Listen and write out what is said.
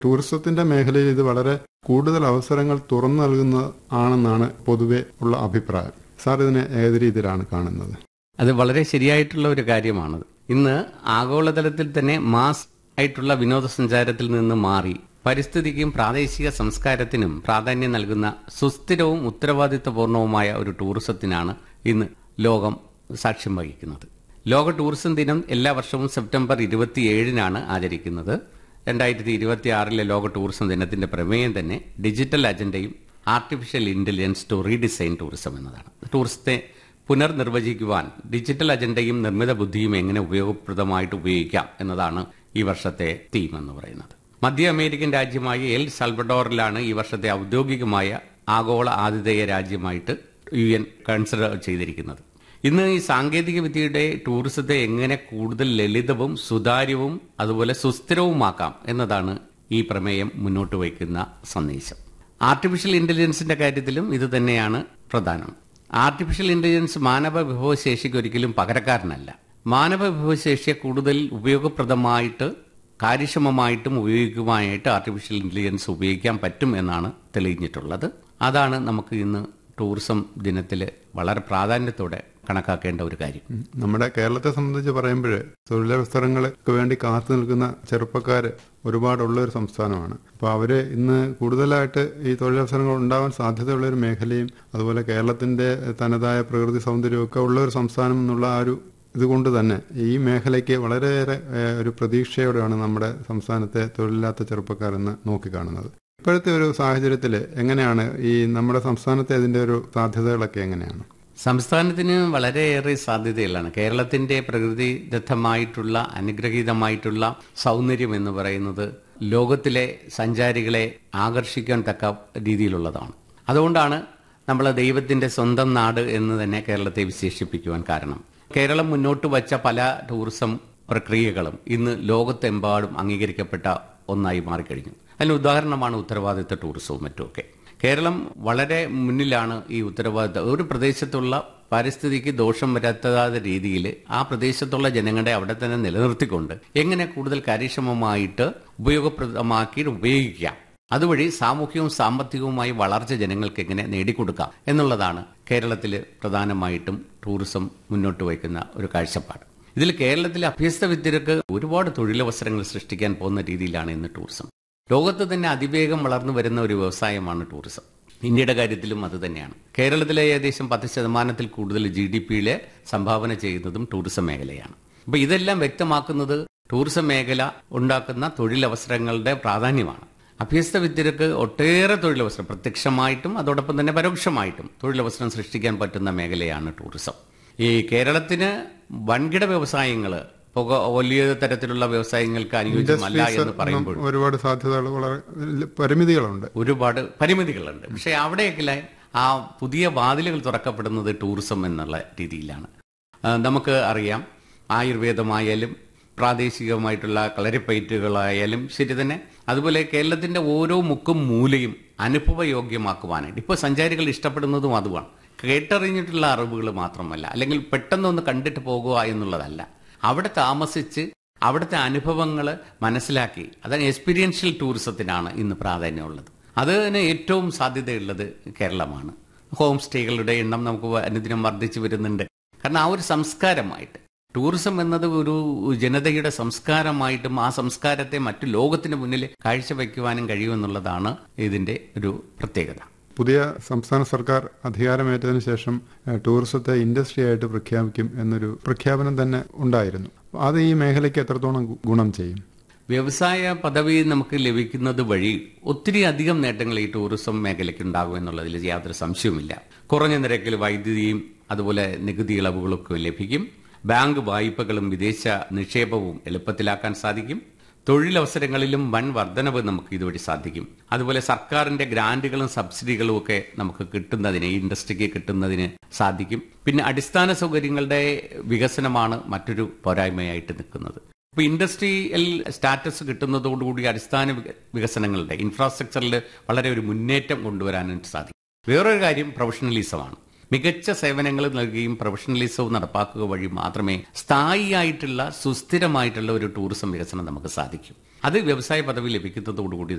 ടൂറിസത്തിന്റെ മേഖലയിൽ ഇത് വളരെ കൂടുതൽ അവസരങ്ങൾ തുറന്നു നൽകുന്ന ആണെന്നാണ് പൊതുവെ ഉള്ള അഭിപ്രായം സാർ ഇതിനെ ഏത് രീതിയിലാണ് കാണുന്നത് അത് വളരെ ശരിയായിട്ടുള്ള ഒരു കാര്യമാണ് ഇന്ന് ആഗോളതലത്തിൽ തന്നെ മാസ് ആയിട്ടുള്ള വിനോദസഞ്ചാരത്തിൽ നിന്ന് മാറി പരിസ്ഥിതിക്കും പ്രാദേശിക സംസ്കാരത്തിനും പ്രാധാന്യം നൽകുന്ന സുസ്ഥിരവും ഉത്തരവാദിത്വപൂർണവുമായ ഒരു ടൂറിസത്തിനാണ് ഇന്ന് ലോകം സാക്ഷ്യം വഹിക്കുന്നത് ലോക ടൂറിസം ദിനം എല്ലാ വർഷവും സെപ്റ്റംബർ ഇരുപത്തിയേഴിനാണ് ആചരിക്കുന്നത് രണ്ടായിരത്തി ഇരുപത്തി ആറിലെ ലോക ടൂറിസം ദിനത്തിന്റെ പ്രമേയം തന്നെ ഡിജിറ്റൽ അജണ്ടയും artificial intelligence to redesign tourism എന്നതാണ് ടൂറിസത്തെ പുനർനിർവചിക്കുവാൻ ഡിജിറ്റൽ അജണ്ടയും നിർമ്മിത ബുദ്ധിയും എങ്ങനെ ഉപയോഗപ്രദമായിട്ട് ഉപയോഗിക്കാം എന്നതാണ് ഈ വർഷത്തെ തീം എന്ന് പറയുന്നത് മധ്യ അമേരിക്കൻ രാജ്യമായ എൽ സൽവഡോറിലാണ് ഈ വർഷത്തെ ഔദ്യോഗികമായ ആഗോള ആതിഥേയ രാജ്യമായിട്ട് യു എൻ കൺസിഡർ ചെയ്തിരിക്കുന്നത് ഇന്ന് ഈ സാങ്കേതിക വിദ്യയുടെ ടൂറിസത്തെ എങ്ങനെ കൂടുതൽ ലളിതവും സുതാര്യവും അതുപോലെ സുസ്ഥിരവുമാക്കാം എന്നതാണ് ഈ പ്രമേയം മുന്നോട്ട് വയ്ക്കുന്ന സന്ദേശം ആർട്ടിഫിഷ്യൽ ഇന്റലിജൻസിന്റെ കാര്യത്തിലും ഇത് തന്നെയാണ് പ്രധാനം ആർട്ടിഫിഷ്യൽ ഇന്റലിജൻസ് മാനവ വിഭവശേഷിക്ക് ഒരിക്കലും പകരക്കാരനല്ല മാനവ വിഭവശേഷിയെ കൂടുതൽ ഉപയോഗപ്രദമായിട്ട് കാര്യക്ഷമമായിട്ടും ഉപയോഗിക്കുവാനായിട്ട് ആർട്ടിഫിഷ്യൽ ഇന്റലിജൻസ് ഉപയോഗിക്കാൻ പറ്റും എന്നാണ് തെളിഞ്ഞിട്ടുള്ളത് അതാണ് നമുക്ക് ഇന്ന് ടൂറിസം ദിനത്തിൽ വളരെ പ്രാധാന്യത്തോടെ കണക്കാക്കേണ്ട ഒരു കാര്യം നമ്മുടെ കേരളത്തെ സംബന്ധിച്ച് പറയുമ്പോൾ തൊഴിലവസരങ്ങൾക്ക് വേണ്ടി കാത്തു നിൽക്കുന്ന ചെറുപ്പക്കാർ ഒരുപാടുള്ള ഒരു സംസ്ഥാനമാണ് അപ്പോൾ അവര് ഇന്ന് കൂടുതലായിട്ട് ഈ തൊഴിലവസരങ്ങൾ ഉണ്ടാവാൻ സാധ്യതയുള്ള ഒരു മേഖലയും അതുപോലെ കേരളത്തിന്റെ തനതായ പ്രകൃതി സൗന്ദര്യമൊക്കെ ഉള്ള ഒരു സംസ്ഥാനം എന്നുള്ള ആ ഒരു ഇതുകൊണ്ട് തന്നെ ഈ മേഖലയ്ക്ക് വളരെയേറെ ഏഹ്, ഒരു പ്രതീക്ഷയോടെയാണ് നമ്മുടെ സംസ്ഥാനത്തെ തൊഴിലില്ലാത്ത ചെറുപ്പക്കാരെന്ന് നോക്കിക്കാണുന്നത് ഇപ്പോഴത്തെ ഒരു സാഹചര്യത്തിൽ എങ്ങനെയാണ് ഈ നമ്മുടെ സംസ്ഥാനത്തെ ഇതിന്റെ ഒരു സാധ്യതകളൊക്കെ എങ്ങനെയാണ് സംസ്ഥാനത്തിന് വളരെയേറെ സാധ്യതകളാണ് കേരളത്തിന്റെ പ്രകൃതിദത്തമായിട്ടുള്ള അനുഗ്രഹീതമായിട്ടുള്ള സൗന്ദര്യം എന്ന് പറയുന്നത് ലോകത്തിലെ സഞ്ചാരികളെ ആകർഷിക്കാൻ തക്ക രീതിയിലുള്ളതാണ് അതുകൊണ്ടാണ് നമ്മൾ ദൈവത്തിന്റെ സ്വന്തം നാട് എന്ന് തന്നെ കേരളത്തെ വിശേഷിപ്പിക്കുവാൻ കാരണം കേരളം മുന്നോട്ട് വച്ച പല ടൂറിസം പ്രക്രിയകളും ഇന്ന് ലോകത്തെമ്പാടും അംഗീകരിക്കപ്പെട്ട ഒന്നായി മാറിക്കഴിഞ്ഞു അതിന് ഉദാഹരണമാണ് ഉത്തരവാദിത്ത ടൂറിസവും മറ്റുമൊക്കെ കേരളം വളരെ മുന്നിലാണ് ഈ ഉത്തരവാദിത്ത ഒരു പ്രദേശത്തുള്ള പരിസ്ഥിതിക്ക് ദോഷം വരാത്ത രീതിയിൽ ആ പ്രദേശത്തുള്ള ജനങ്ങളെ അവിടെ തന്നെ നിലനിർത്തിക്കൊണ്ട് എങ്ങനെ കൂടുതൽ കാര്യക്ഷമമായിട്ട് ഉപയോഗപ്രദമാക്കി ഉപയോഗിക്കാം അതുവഴി സാമൂഹ്യവും സാമ്പത്തികവുമായി വളർച്ച ജനങ്ങൾക്ക് എങ്ങനെ നേടിക്കൊടുക്കാം എന്നുള്ളതാണ് കേരളത്തിൽ പ്രധാനമായിട്ടും ടൂറിസം മുന്നോട്ട് വയ്ക്കുന്ന ഒരു കാഴ്ചപ്പാട് ഇതിൽ കേരളത്തിലെ അഭ്യസ്ത വിദ്യർക്ക് ഒരുപാട് തൊഴിലവസരങ്ങൾ സൃഷ്ടിക്കാൻ പോകുന്ന രീതിയിലാണ് ഇന്ന് ടൂറിസം ലോകത്ത് തന്നെ അതിവേഗം വളർന്നു വരുന്ന ഒരു വ്യവസായമാണ് ടൂറിസം ഇന്ത്യയുടെ കാര്യത്തിലും അത് തന്നെയാണ് കേരളത്തിലെ ഏകദേശം പത്ത് ശതമാനത്തിൽ കൂടുതൽ ജി ഡി പിയിലെ സംഭാവന ചെയ്യുന്നതും ടൂറിസം മേഖലയാണ് അപ്പൊ ഇതെല്ലാം വ്യക്തമാക്കുന്നത് ടൂറിസം മേഖല ഉണ്ടാക്കുന്ന തൊഴിലവസരങ്ങളുടെ പ്രാധാന്യമാണ് അഭ്യസ്ത വിദ്യർക്ക് ഒട്ടേറെ തൊഴിലവസരം പ്രത്യക്ഷമായിട്ടും അതോടൊപ്പം തന്നെ പരോക്ഷമായിട്ടും തൊഴിലവസരം സൃഷ്ടിക്കാൻ പറ്റുന്ന മേഖലയാണ് ടൂറിസം ഈ കേരളത്തിന് വൻകിട വ്യവസായങ്ങൾ പുക വലിയ തരത്തിലുള്ള വ്യവസായങ്ങൾക്ക് അനുയോജ്യമല്ല എന്ന് പറയുമ്പോൾ ഒരുപാട് സാധ്യതകൾ വളരെ പരിമിതികളുണ്ട് ഒരുപാട് പരിമിതികളുണ്ട് പക്ഷെ അവിടെയൊക്കെ ആ പുതിയ വാതിലുകൾ തുറക്കപ്പെടുന്നത് ടൂറിസം എന്നുള്ള രീതിയിലാണ് ആ, നമുക്ക് അറിയാം ആയുർവേദമായാലും പ്രാദേശികമായിട്ടുള്ള കളരിപ്പയറ്റുകളായാലും ശരി തന്നെ അതുപോലെ കേരളത്തിന്റെ ഓരോ മുക്കും മൂലയും അനുഭവയോഗ്യമാക്കുവാനായിട്ട് ഇപ്പോൾ സഞ്ചാരികൾ ഇഷ്ടപ്പെടുന്നതും അതുമാണ് കേട്ടറിഞ്ഞിട്ടുള്ള അറിവുകൾ മാത്രമല്ല അല്ലെങ്കിൽ പെട്ടെന്നൊന്ന് കണ്ടിട്ട് പോകുക എന്നുള്ളതല്ല അവിടെ താമസിച്ച് അവിടുത്തെ അനുഭവങ്ങൾ മനസ്സിലാക്കി അതാണ് എക്സ്പീരിയൻഷ്യൽ ടൂറിസത്തിനാണ് ഇന്ന് പ്രാധാന്യമുള്ളത് അതിന് ഏറ്റവും സാധ്യതയുള്ളത് കേരളമാണ് ഹോം സ്റ്റേകളുടെ എണ്ണം നമുക്ക് അനുദിനം വർദ്ധിച്ചു വരുന്നുണ്ട് കാരണം ആ ഒരു സംസ്കാരമായിട്ട് ടൂറിസം എന്നത് ഒരു ജനതയുടെ സംസ്കാരമായിട്ടും ആ സംസ്കാരത്തെ മറ്റു ലോകത്തിന് മുന്നിൽ കാഴ്ചവെക്കുവാനും കഴിയുമെന്നുള്ളതാണ് ഇതിന്റെ ഒരു പ്രത്യേകത പുതിയ സംസ്ഥാന സർക്കാർ അധികാരമേറ്റതിനു ശേഷം ഏഹ്, ടൂറിസത്തെ ഇൻഡസ്ട്രി ആയിട്ട് പ്രഖ്യാപിക്കും എന്നൊരു പ്രഖ്യാപനം തന്നെ ഉണ്ടായിരുന്നു അത് ഈ മേഖലയ്ക്ക് എത്രത്തോളം ഗു- ഗുണം ചെയ്യും വ്യവസായ പദവി നമുക്ക് ലഭിക്കുന്നത് വഴി ഒത്തിരി അധികം നേട്ടങ്ങൾ ഈ ടൂറിസം മേഖലയ്ക്ക് ഉണ്ടാകും എന്നുള്ളതിൽ യാതൊരു സംശയവുമില്ല കുറഞ്ഞ നിരക്കിൽ വൈദ്യുതിയും അതുപോലെ നികുതി ഇളവുകളൊക്കെ ലഭിക്കും ബാങ്ക് വായ്പകളും വിദേശ നിക്ഷേപവും എളുപ്പത്തിലാക്കാൻ സാധിക്കും തൊഴിലവസരങ്ങളിലും വൻ വർധനവ് നമുക്ക് ഇതുവഴി സാധിക്കും അതുപോലെ സർക്കാരിന്റെ ഗ്രാന്റുകളും സബ്സിഡികളും ഒക്കെ നമുക്ക് കിട്ടുന്നതിന് ഈ ഇൻഡസ്ട്രിക്ക് കിട്ടുന്നതിന് സാധിക്കും പിന്നെ അടിസ്ഥാന സൗകര്യങ്ങളുടെ വികസനമാണ് മറ്റൊരു പോരായ്മയായിട്ട് നിൽക്കുന്നത് ഇപ്പൊ ഇൻഡസ്ട്രിയൽ സ്റ്റാറ്റസ് കിട്ടുന്നതോടുകൂടി അടിസ്ഥാന വിക- വികസനങ്ങളുടെ ഇൻഫ്രാസ്ട്രക്ചറിൽ വളരെ ഒരു മുന്നേറ്റം കൊണ്ടുവരാനായിട്ട് സാധിക്കും വേറൊരു കാര്യം പ്രൊഫഷണലിസമാണ് മികച്ച സേവനങ്ങൾ നൽകുകയും പ്രൊഫഷണലിസവും നടപ്പാക്കുക വഴി മാത്രമേ സ്ഥായിയായിട്ടുള്ള സുസ്ഥിരമായിട്ടുള്ള ഒരു ടൂറിസം വികസനം നമുക്ക് സാധിക്കൂ അത് വ്യവസായ പദവി ലഭിക്കുന്നതോടുകൂടി